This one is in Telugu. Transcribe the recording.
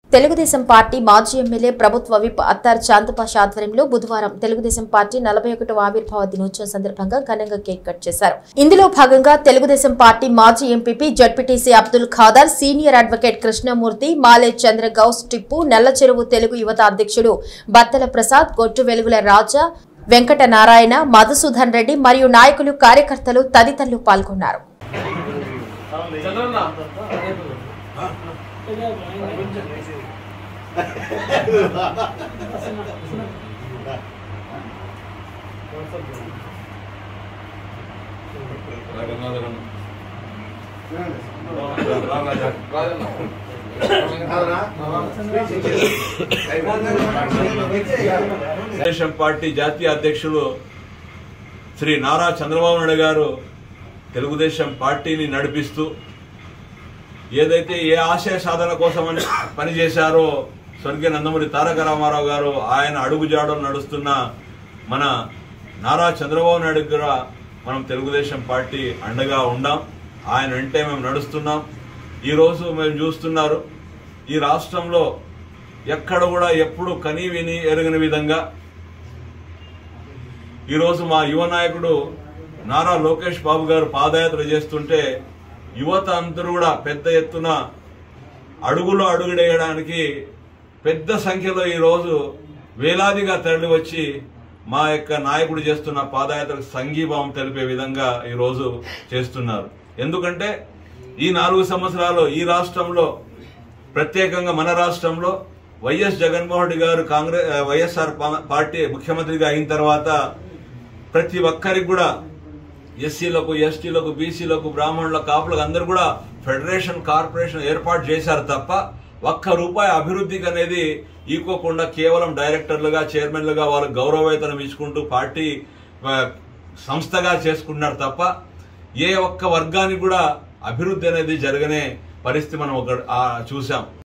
తెలుగుదేశం పార్టీ మాజీ ఎమ్మెల్యే ప్రభుత్వ విప్ అత్తార్ చాందపాష ఆధ్వర్యంలో బుధవారం తెలుగుదేశం పార్టీ నలభై ఒకటవ ఆవిర్భావ దినోత్సవం సందర్భంగా ఘనంగా కేక్ కట్ చేశారు ఇందులో భాగంగా తెలుగుదేశం పార్టీ మాజీ MPP ZPTC Abdul Khader senior advocate Krishnamurthy మాలే చంద్ర గౌస్ టిప్పు నల్లచెరువు తెలుగు యువత అధ్యక్షుడు బత్తల ప్రసాద్ గొట్టు వెలుగుల రాజా వెంకట నారాయణ మధుసూదన్ రెడ్డి మరియు నాయకులు కార్యకర్తలు తదితరులు పాల్గొన్నారు తెలుగుదేశం పార్టీ జాతీయ అధ్యక్షులు శ్రీ నారా చంద్రబాబు నాయుడు గారు తెలుగుదేశం పార్టీని నడిపిస్తూ ఏదైతే ఏ ఆశయ సాధన కోసం అని పనిచేశారో స్వర్గీయ నందమూరి తారక రామారావు గారు ఆయన అడుగుజాడలు నడుస్తున్న మన నారా చంద్రబాబు నాయుడు కూడా మనం తెలుగుదేశం పార్టీ అండగా ఉండాం ఆయన వెంటే మేము నడుస్తున్నాం ఈరోజు మేము చూస్తున్నారు ఈ రాష్ట్రంలో ఎక్కడ కూడా ఎప్పుడు కనీ విని ఎరగని విధంగా ఈరోజు మా యువ నాయకుడు నారా లోకేష్ బాబు గారు పాదయాత్ర చేస్తుంటే యువత అందరూ కూడా పెద్ద ఎత్తున అడుగులో అడుగుడేయడానికి పెద్ద సంఖ్యలో ఈరోజు వేలాదిగా తరలి వచ్చి మా యొక్క నాయకుడు చేస్తున్న పాదయాత్రకు సంఘీభావం తెలిపే విధంగా ఈరోజు చేస్తున్నారు ఎందుకంటే ఈ నాలుగు సంవత్సరాలు ఈ రాష్ట్రంలో ప్రత్యేకంగా మన రాష్ట్రంలో వైఎస్ జగన్మోహన్ రెడ్డి గారు కాంగ్రెస్ వైఎస్ఆర్ పా- పార్టీ ముఖ్యమంత్రిగా అయిన తర్వాత ప్రతి ఒక్కరికి కూడా ఎస్సీలకు ఎస్టీలకు బీసీలకు బ్రాహ్మణులకు కాపులకు అందరూ కూడా ఫెడరేషన్ కార్పొరేషన్ ఏర్పాటు చేశారు తప్ప ఒక్క రూపాయి అభివృద్ధికి అనేది ఈకోకుండా కేవలం డైరెక్టర్లుగా చైర్మన్లుగా వాళ్ళకి గౌరవవేతనం ఇచ్చుకుంటూ పార్టీ ఆ, సంస్థగా చేసుకున్నారు తప్ప ఏ ఒక్క వర్గానికి కూడా అభివృద్ధి అనేది జరగనే పరిస్థితి మనం ఒక ఆ, చూసాం